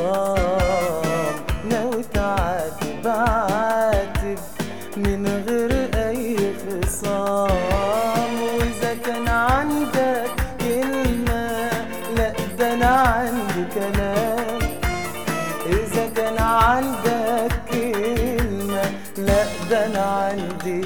خصام ناوي تعاتب عاتب من غير اي خصام واذا كان عندك كلمة لا ده انا عندي كلام إذا كان عندك كلمة لا ده أنا عندي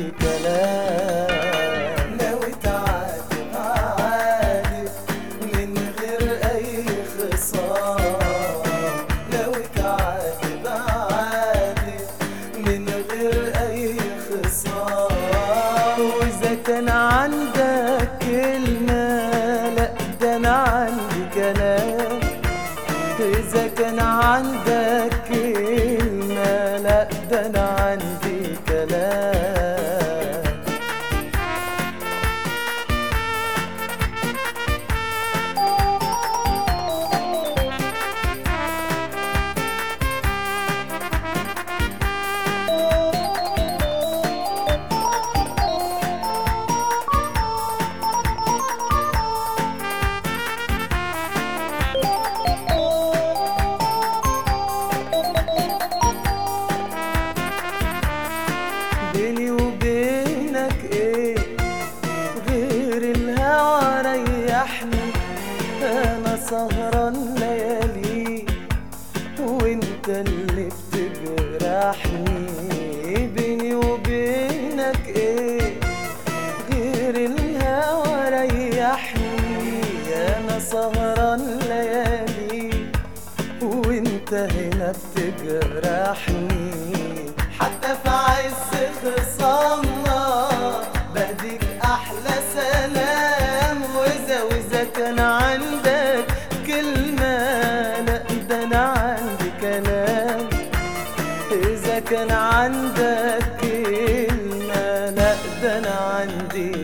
كلام ناوي تعاتب عاتب من غير أي خصام ناوي تعاتب عاتب من غير أي خصام وإذا كان عندك كلمة لا ده أنا عندي كلام إذا كان عندك كلمة لا ده أنا عندي كلام بيني وبينك ايه غير الهوى ريحني انا سهران ليالي وانت اللي بتجرحني بيني وبينك ايه غير الهوى ريحني انا سهران ليالي وانت هنا بتجرحني حتى في عز خصامنا بديك احلى سلام واذا واذا كان عندك كلمة لا ده انا عندي كلام إذا كان عندك كلمة لا ده أنا عندي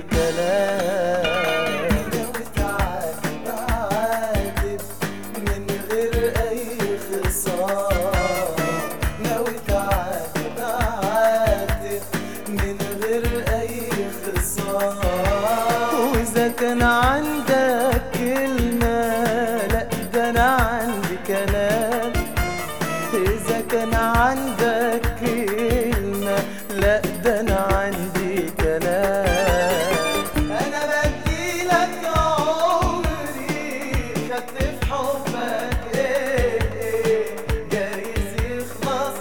كلام ناوي تعاتب عاتب من غير أي خصام ناوي تعاتب عاتب من غير أي خصام وإذا كان عندك كلمة لا ده أنا عندي كلام إذا كان عندك كلمة لا ده أنا عندي كلام أنا بديلك عمري خدت في حبك إيه إيه جايز يخلص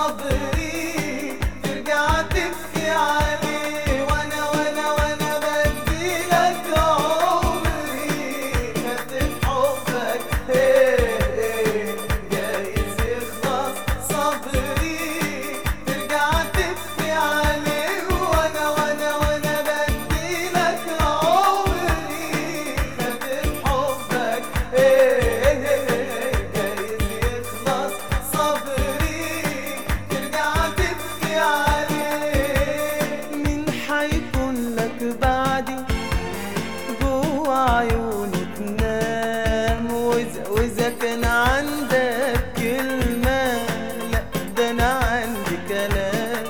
صبري ترجع تبكي عليه وأنا وأنا وأنا بديلك عمري خدت في حبك إيه إيه جايز يخلص صبري ترجع تبكي عليه وانا وانا وانا بديلك عمري خدت حبك ايه إيه جايز يخلص صبري ترجع تبكي عليه مين حيكون لك بعدي جوا عيوني تنام واذا واذا كان عندك كلمة لا ده انا عندي كلام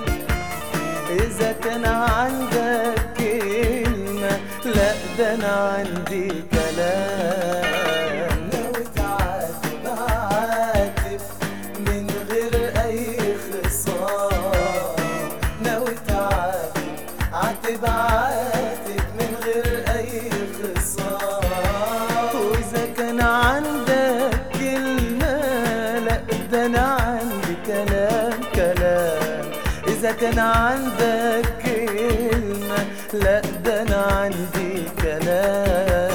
اذا كان عندك كلمة لا ده انا عندي كلام ناوي تعاتب عاتب من غير اي خصام ناوي تعاتب عاتب عاتب من غير اي خصام واذا كان عندك كلمة لا ده انا عندي كلام كلام اذا كان عندك كلمة لا ده انا عندي كلام